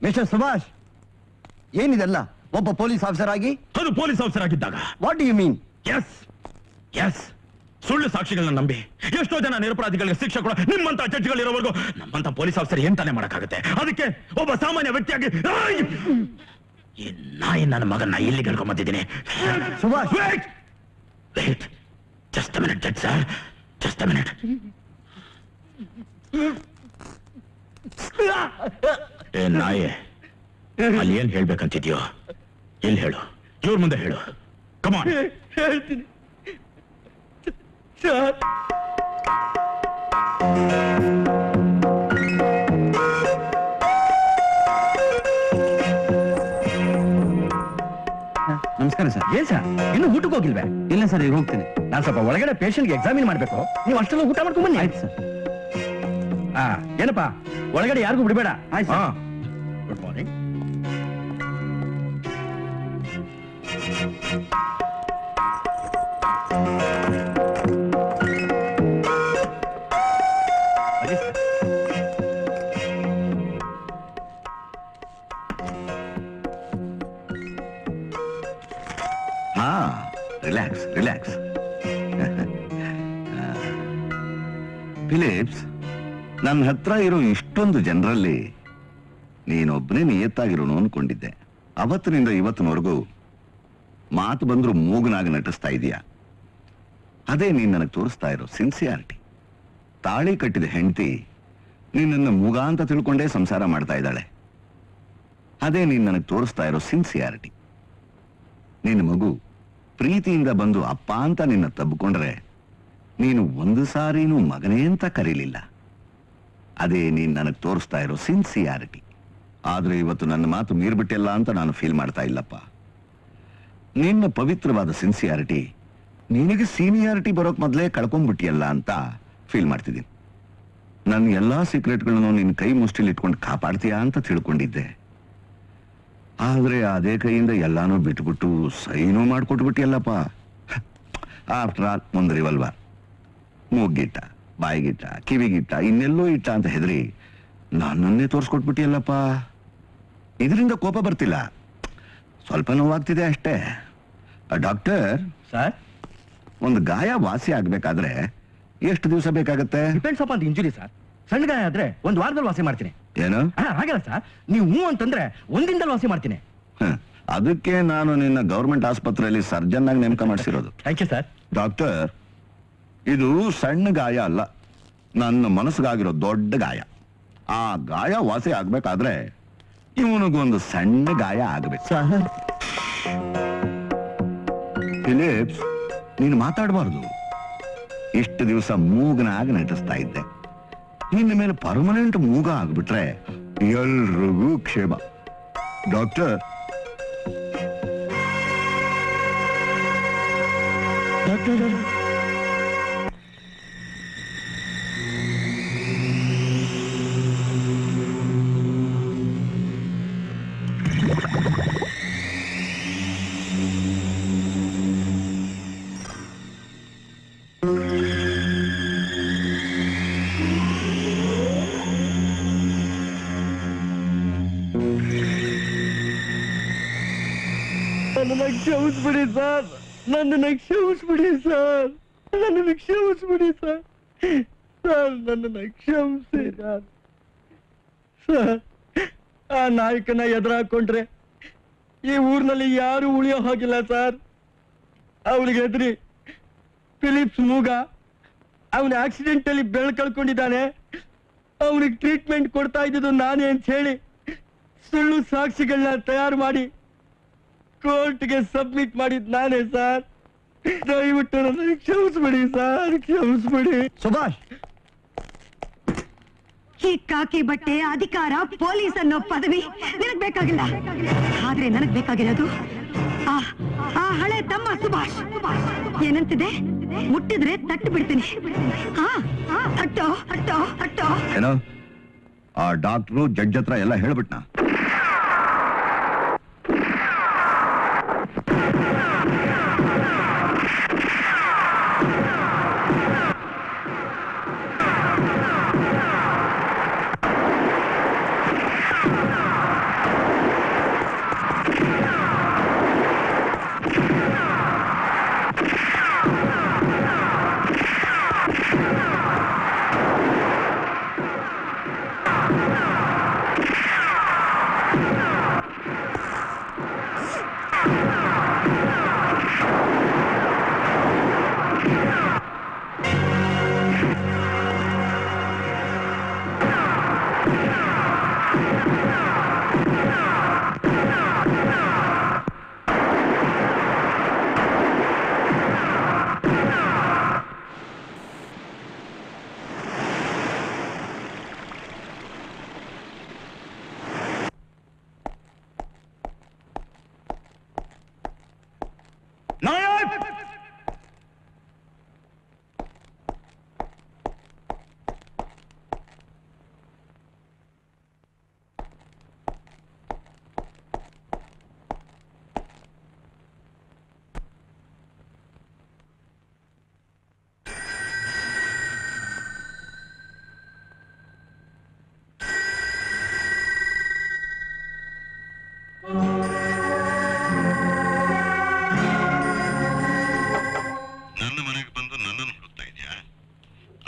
Mister Subhash ಏನಿದೆಲ್ಲ ಒಬ್ಬ police officer ಆಗಿ ಅದು ಪೊಲೀಸ್ ಆಫೀಸರ್ ಆಗಿದ್ದಾಗ what you mean yes yes ಸುಳ್ಳು ಸಾಕ್ಷಿಗಳನ್ನ ನಂಬಿ ಎಷ್ಟೋ ಜನ ನಿರಪರಾಧಿಗಳಿಗೆ ಶಿಕ್ಷೆ ಕೂಡ ನಿಮ್ಮಂತ ಜಡ್ಜ್ಗಳಿರೋವರೆಗೂ ನಮ್ಮಂತ ಪೊಲೀಸ್ ಆಫೀಸರ್ ಏನ್ ತಾನೇ ಮಾಡಕ್ಕಾಗತ್ತೆ ಅದಕ್ಕೆ ಒಬ್ಬ ಸಾಮಾನ್ಯ ವ್ಯಕ್ತಿಯಾಗಿ ಆಯ್! ಈ ನಾಯಿ ನನ್ನ ಮಗನ್ನ ಇಲ್ಲಿ ಕರ್ಕೊಂಡ್ ಬಂದಿದ್ದೀನಿ Subhash wait wait just minute judge sir just minute ಏ ನಾಯಿ ಅಲ್ಲಿ ಏನ್ ಹೇಳ್ಬೇಕಂತಿದ್ಯೋ ಎಲ್ಲಿ ಹೇಳು ಇವ್ರ ಮುಂದೆ ಹೇಳು ಕಮಾನ್ ಹೇಳ್ತೀನಿ ಸರ್ ನಮಸ್ಕಾರ ಸರ್ ಏನ್ ಸರ್ ಇನ್ನು ಊಟಕ್ಕೆ ಹೋಗಿಲ್ವೇ ಇಲ್ಲ ಸರ್ ಈಗ ಹೋಗ್ತೀನಿ ನಾನ್ ಸ್ವಲ್ಪ ಒಳಗಡೆ ಪೇಷಂಟ್ಗೆ ಎಕ್ಸಾಮಿನ್ ಮಾಡ್ಬೇಕು ನೀವು ಅಷ್ಟೆಲ್ಲ ಊಟ ಮಾಡ್ಕೊಂಡ್ ಬನ್ನಿ ಆಯ್ತು ಸರ್ ಆ ಏನಪ್ಪಾ ಒಳಗಡೆ ಯಾರಿಗೂ ಬಿಡಬೇಡ ಆಯ್ತು ಸರ್. ಗುಡ್ ಮಾರ್ನಿಂಗ್ ಹಾ ರಿಲ್ಯಾಕ್ಸ್ ರಿಲ್ಯಾಕ್ಸ್ ಫಿಲಿಪ್ಸ್ ನನ್ನ ಹತ್ರ ಇರೋ ಇಷ್ಟೊಂದು ಜನರಲ್ಲಿ ನೀನೊಬ್ಬನೇ ನಿಯತ್ತಾಗಿರೋನು ಅನ್ಕೊಂಡಿದ್ದೆ ಅವತ್ತಿನಿಂದ ಇವತ್ತಿನವರೆಗೂ ಮಾತು ಬಂದ್ರು ಮೂಗನಾಗಿ ನಟಿಸ್ತಾ ಇದೀಯ ಅದೇ ನೀನ್ ನನಗೆ ತೋರಿಸ್ತಾ ಇರೋ ಸಿನ್ಸಿಯಾರಿಟಿ ತಾಳಿ ಕಟ್ಟಿದ ಹೆಂಡತಿ ನಿನ್ನನ್ನು ಮೂಗ ಅಂತ ತಿಳ್ಕೊಂಡೇ ಸಂಸಾರ ಮಾಡ್ತಾ ಇದ್ದಾಳೆ ಅದೇ ನೀನ್ ನನಗೆ ತೋರಿಸ್ತಾ ಇರೋ ಸಿನ್ಸಿಯಾರಿಟಿ ನಿನ್ನ ಮಗು ಪ್ರೀತಿಯಿಂದ ಬಂದು ಅಪ್ಪ ಅಂತ ನಿನ್ನ ತಬ್ಕೊಂಡ್ರೆ ನೀನು ಒಂದು ಸಾರಿನೂ ಮಗನೇ ಅಂತ ಕರೀಲಿಲ್ಲ ಅದೇ ನೀನ್ ನನಗೆ ತೋರಿಸ್ತಾ ಇರೋ ಸಿನ್ಸಿಯಾರಿಟಿ ಆದ್ರೆ ಇವತ್ತು ನನ್ನ ಮಾತು ಮೀರ್ಬಿಟ್ಟಿಲ್ಲ ಅಂತ ನಾನು ಫೀಲ್ ಮಾಡ್ತಾ ಇಲ್ಲಪ್ಪ ನಿನ್ನ ಪವಿತ್ರವಾದ ಸಿನ್ಸಿಯಾರಿಟಿ ನಿನಗೆ ಸೀನಿಯಾರಿಟಿ ಬರೋಕ್ ಮೊದಲೇ ಕಳ್ಕೊಂಡ್ಬಿಟ್ಟಿಯಲ್ಲ ಅಂತ ಫೀಲ್ ಮಾಡ್ತಿದ್ದೀನಿ ನನ್ನ ಎಲ್ಲಾ ಸೀಕ್ರೆಟ್ಗಳನ್ನು ನಿನ್ನ ಕೈ ಮುಷ್ಟಿಲಿ ಇಟ್ಕೊಂಡು ಕಾಪಾಡ್ತೀಯಾ ಅಂತ ತಿಳ್ಕೊಂಡಿದ್ದೆ ಆದ್ರೆ ಅದೇ ಕೈಯಿಂದ ಎಲ್ಲಾನು ಬಿಟ್ಬಿಟ್ಟು ಸೈನು ಮಾಡ್ಕೊಟ್ಬಿಟ್ಟಿಯಲ್ಲಪ್ಪ ಆಫ್ಟರ್ ಆಲ್ ಒಂದು ರಿವಲ್ವರ್ ಮೂಗಿಟ್ಟ ಬಾಯಿಗಿಟ್ಟ ಕಿವಿಗಿಟ್ಟ ಇನ್ನೆಲ್ಲೋ ಇಟ್ಟ ಅಂತ ಹೆದರಿ ನನ್ನನ್ನೇ ತೋರಿಸ್ಕೊಟ್ಬಿಟ್ಟಿಯಲ್ಲಪ್ಪ ಇದರಿಂದ ಕೋಪ ಬರ್ತಿಲ್ಲ ಸ್ವಲ್ಪ ನೋವಾಗ್ತಿದೆ ಅಷ್ಟೇ ಆ, ಡಾಕ್ಟರ್ ಸರ್ ಒಂದು ಗಾಯ ವಾಸಿ ಆಗ್ಬೇಕಾದ್ರೆ ಎಷ್ಟು ದಿವಸ ಬೇಕಾಗತ್ತೆ depends upon the injury sir ಸಣ್ಣ ಗಾಯ ಆದ್ರೆ ಒಂದು ವಾರದಲ್ಲಿ ವಾಸಿ ಮಾಡ್ತೀನಿ ಏನು ಹಾ ಹಾಗಲ್ಲ ಸರ್ ನೀವು ಹ್ಞೂ ಅಂತಂದ್ರೆ ಒಂದಿನದಲ್ಲಿ ವಾಸಿ ಮಾಡ್ತೀನಿ ಹ, ಅದಕ್ಕೆ ನಾನು ನಿನ್ನ ಗೌರ್ಮೆಂಟ್ ಆಸ್ಪತ್ರೆಯಲ್ಲಿ ಸರ್ಜನ್ ಆಗಿ ನೇಮಕ ಮಾಡಿಸಿರೋದು ಥ್ಯಾಂಕ್ ಯು ಸರ್ ಡಾಕ್ಟರ್ ಇದು ಸಣ್ಣ ಗಾಯ ಅಲ್ಲ ನನ್ನ ಮನಸ್ಸಿಗಾಗಿರೋ ದೊಡ್ಡ ಗಾಯ ಆ ಗಾಯ ವಾಸಿ ಆಗ್ಬೇಕಾದ್ರೆ ಇವನಿಗೊಂದು ಸಣ್ಣ ಗಾಯ ಆಗ್ಬೇಕು ಸರ್ ಫಿಲಿಪ್ಸ್ ನೀನು ಮಾತಾಡಬಾರ್ದು ಇಷ್ಟು ದಿವಸ ಮೂಗನಾಗಿ ನಟಿಸ್ತಾ ಇದ್ದೆ ನಿನ್ನ ಮೇಲೆ ಪರ್ಮನೆಂಟ್ ಮೂಗ ಆಗ್ಬಿಟ್ರೆ ಎಲ್ರಿಗೂ ಕ್ಷೇಮ ಡಾಕ್ಟರ್ ನನ್ನನ್ನು ಕ್ಷಮಿಸ್ಬಿಡಿ ಸರ್ ನನ್ನನ್ನು ಕ್ಷಮಿಸ್ಬಿಡಿ ಸರ್ ನನ್ನನ್ನು ಕ್ಷಮಿಸ್ಬಿಡಿ ಸರ್ ಸರ್ ನನ್ನನ್ನು ಕ್ಷಮಿಸಿ ಸರ್ ಸರ್ ಆ ನಾಯಕನ ಎದುರು ಹಾಕೊಂಡ್ರೆ ಈ ಊರಿನಲ್ಲಿ ಯಾರು ಉಳಿಯೋ ಹಾಗಿಲ್ಲ ಸರ್ ಅವನಿಗೆ ಎದ್ರಿ ಫಿಲಿಪ್ಸ್ ಮೂಗ ಅವನ ಆಕ್ಸಿಡೆಂಟ್ ಅಲ್ಲಿ ಬೆಳ್ ಕಳ್ಕೊಂಡಿದ್ದಾನೆ ಅವನಿಗೆ ಟ್ರೀಟ್ಮೆಂಟ್ ಕೊಡ್ತಾ ಇದ್ದಿದ್ದು ನಾನೇ ಅಂತ ಹೇಳಿ ಸುಳ್ಳು ಸಾಕ್ಷಿಗಳನ್ನ ತಯಾರು ಮಾಡಿ ಕೋರ್ಟ್ಗೆ ಸಬ್ಮಿಟ್ ಮಾಡಿದ್ ನಾನೇ ಸರ್ ದಯವಿಟ್ಟು ನನ್ನ ಕ್ಷಮಿಸ್ಬಿಡಿ ಸರ್ ಕ್ಷಮಿಸ್ಬಿಡಿ ಸುಭಾಷ್ ಈ ಕಾಕಿ ಬಟ್ಟೆ ಅಧಿಕಾರ ಪೊಲೀಸ್ ಅನ್ನೋ ಪದವಿ ನಿನಗ್ ಬೇಕಾಗಿಲ್ಲ ಆದ್ರೆ ನನಗ್ ಬೇಕಾಗಿರೋದು ಆ ಆ ಹಳೆ ತಮ್ಮ ಸುಭಾಷ್ ಏನಂತಿದೆ ಮುಟ್ಟಿದ್ರೆ ತಟ್ಟು ಬಿಡ್ತೀನಿ ಹಾ ಅಟ್ಟೋ ಅಟ್ಟೋ ಅಟ್ಟೋ ಏನೋ ಆ ಡಾಕ್ಟ್ರು ಜಡ್ಜ್ ಹತ್ರ ಎಲ್ಲ ಹೇಳ್ಬಿಟ್ನಾ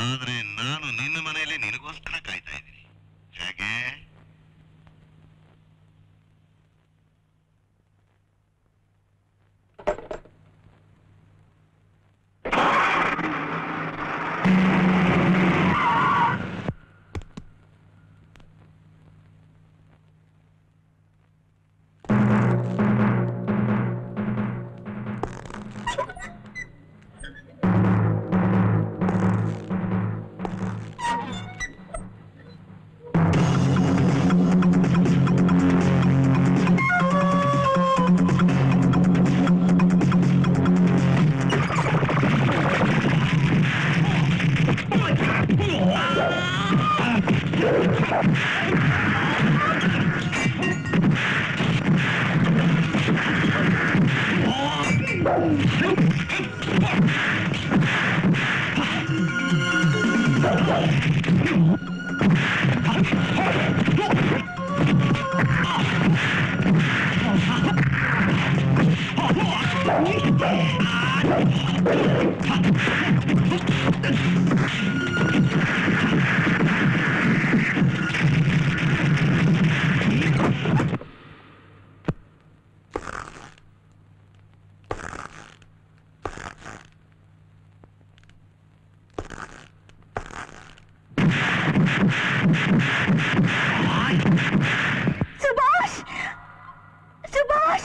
ಆದ್ರೆ ನಾನು ನಿನ್ನ ಮನೆಯಲ್ಲಿ ನಿನಗೋಸ್ಕರ ಕಾಯ್ತಾ ಇದ್ದೀನಿ ಹೇಗೆ ಸುಭಾಷ್ ಸುಭಾಷ್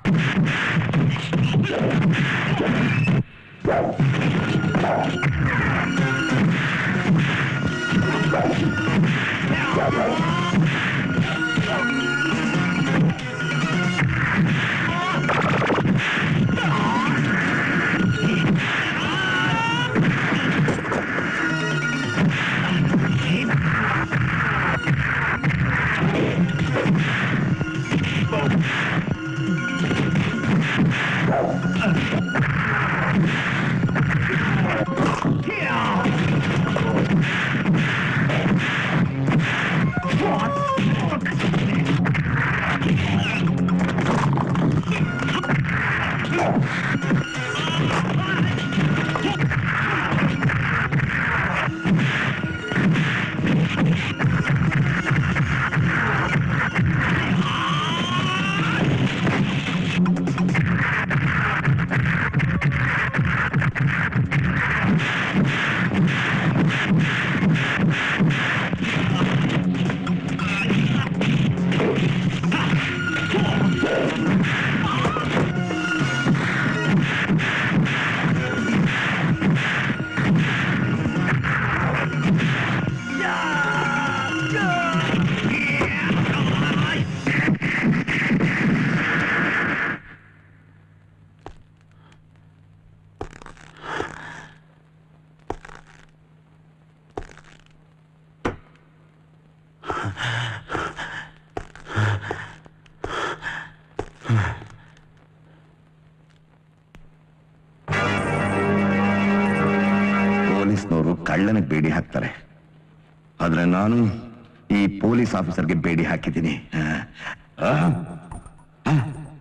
ಪೊಲೀಸ್ನವರು ಕಳ್ಳನಿಗೆ ಬೇಡಿ ಹಾಕ್ತಾರೆ ಆದ್ರೆ ನಾನು ಈ ಪೊಲೀಸ್ ಆಫೀಸರ್ಗೆ ಬೇಡಿ ಹಾಕಿದ್ದೀನಿ ಆ? ಆ?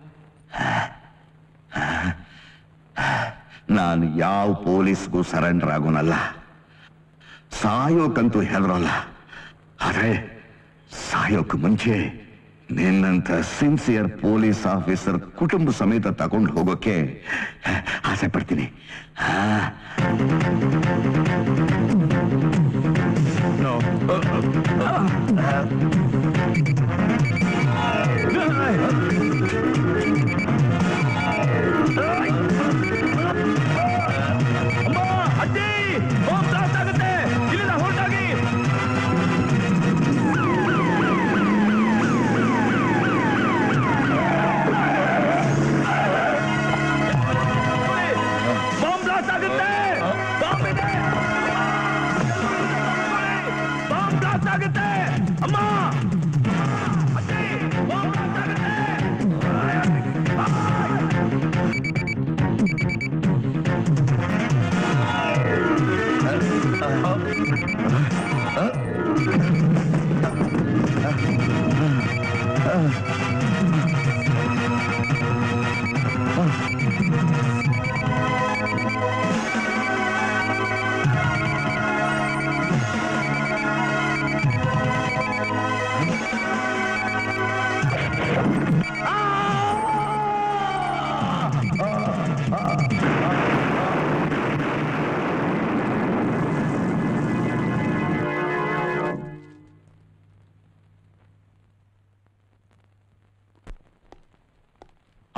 ನಾನು ಯಾವ ಪೊಲೀಸ್ಗೂ ಸರೆಂಡರ್ ಆಗೋನಲ್ಲ ಸಾಯೋಕಂತೂ ಹೆದರೋಲ್ಲ ಆದ್ರೆ ಸಾಯೋಕ್ ಮುಂಚೆ ನಿನ್ನಂತ ಸಿನ್ಸಿಯರ್ ಪೊಲೀಸ್ ಆಫೀಸರ್ ಕುಟುಂಬ ಸಮೇತ ತಗೊಂಡು ಹೋಗೋಕೆ ಆಸೆ ಪಡ್ತೀನಿ ಆ ಅಮ್ಮ ಅಜ್ಜಿ ಬಾಂಬ್ ಬ್ಲಾಸ್ಟ್ ಆಗುತ್ತೆ ಇಲ್ಲಿಂದ ಹೊರಟಾಗಿ ಬಾಂಬ್ ಬ್ಲಾಸ್ಟ್ ಆಗುತ್ತೆ ಬಾಂಬ್ ಇದೆ ಬಾಂಬ್ ಬ್ಲಾಸ್ಟ್ ಆಗುತ್ತೆ ಅಮ್ಮ ಅಜ್ಜಿ ಬಾಂಬ್ ಬ್ಲಾಸ್ಟ್ ಆಗುತ್ತೆ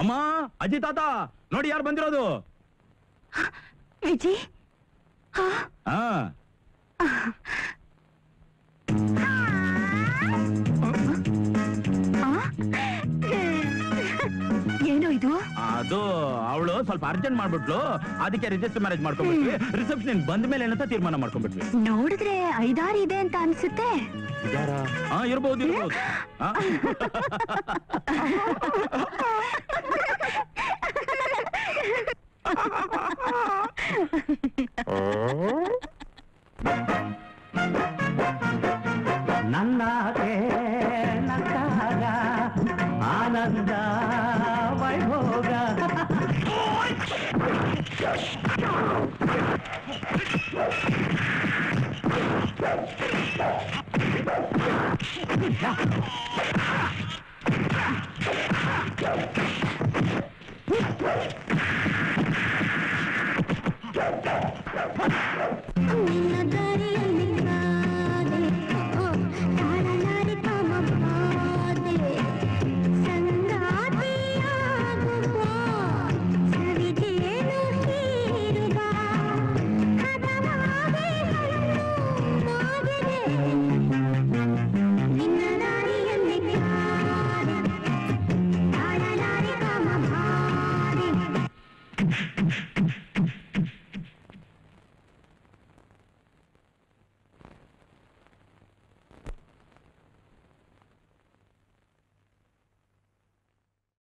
ಅಮ್ಮ ಅಜ್ಜಿ ತಾತ ನೋಡಿ ಯಾರು ಬಂದಿರೋದು ವಿಜಿ ಹಾ ಹಾ ಏನು ಇದು ಅದು ಅವಳು ಸ್ವಲ್ಪ ಅರ್ಜೆಂಟ್ ಮಾಡ್ಬಿಟ್ಲು ಅದಕ್ಕೆ ರಿಜಿಸ್ಟರ್ ಮ್ಯಾರೇಜ್ ಮಾಡ್ಕೊಂಡ್ಬಿಟ್ವಿ ರಿಸೆಪ್ಷನ್ ಬಂದ ಮೇಲೆ ಏನಂತ ತೀರ್ಮಾನ ಮಾಡ್ಕೊಂಡ್ಬಿಟ್ವಿ ನೋಡಿದ್ರೆ ಐದಾರು ಇದೆ ಅಂತ ಅನ್ಸುತ್ತೆ ಹಾ ಇರ್ಬೋದು ಇರ್ಬೋದು ಹಾ? ನನ್ನಾಗೆ ನಕ್ಕಾಗ ಆನಂದ ವೈಭೋಗ ನಿನ್ನ